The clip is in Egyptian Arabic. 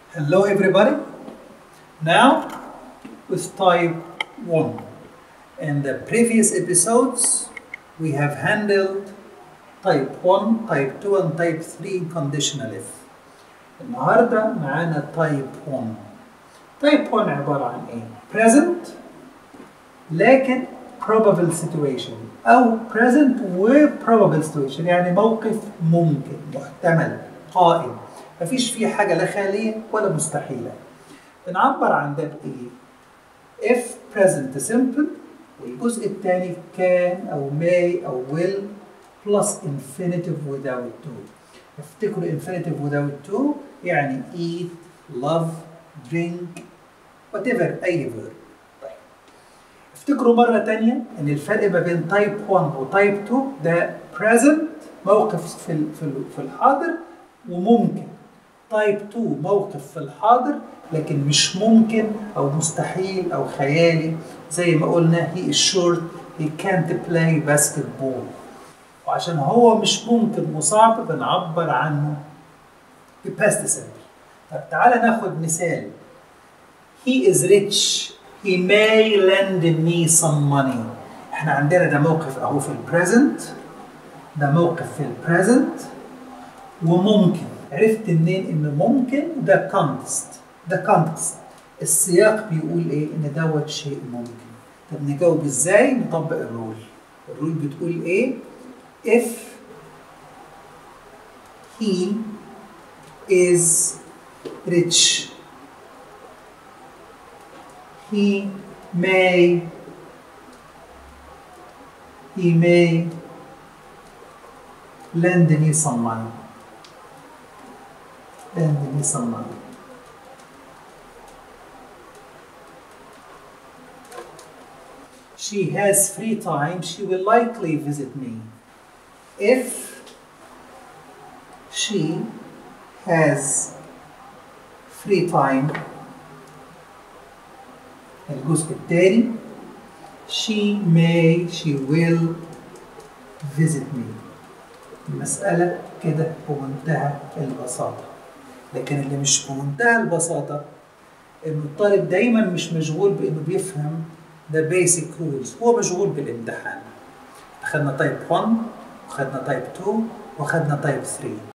Hello everybody. Now with type 1. In the previous episodes we have handled type 1, type 2 and type 3 in conditional if. النهارده معانا type 1. type 1 عبارة عن ايه؟ present لكن probable situation أو present و probable situation يعني موقف ممكن محتمل قائم مفيش فيه حاجة لا خالية ولا مستحيلة بنعبر عن ده بإيه؟ if present simple والجزء الثاني can أو may أو will plus infinitive without to افتكروا infinitive without to يعني eat, love, drink whatever أي verb طيب افتكروا مرة تانية إن الفرق ما بين type 1 و type 2 ده present موقف في ال- في ال- في الحاضر وممكن تايب 2 موقف في الحاضر لكن مش ممكن او مستحيل او خيالي زي ما قلنا he is short he can't play basketball وعشان هو مش ممكن وصعب بنعبر عنه بباست simple طب تعالى ناخد مثال he is rich he may lend me some money احنا عندنا ده موقف اهو في البريزنت ده موقف في البريزنت وممكن عرفت منين ان ممكن ده كونتست ده كونتست السياق بيقول ايه ان دوت شيء ممكن طب نجاوب ازاي نطبق الرول الرول بتقول ايه if he is rich he may he may lend me some money lend me some money. She has free time, she will likely visit me. If she has free time, الجزء التاني she may, she will visit me. المسألة كده بمنتهى البساطة لكن اللي مش بمنتهى البساطة إنه الطالب دايما مش مشغول بإنه بيفهم the basic rules هو مشغول بالامتحان أخدنا تايب 1 وخدنا تايب 2 وخدنا تايب 3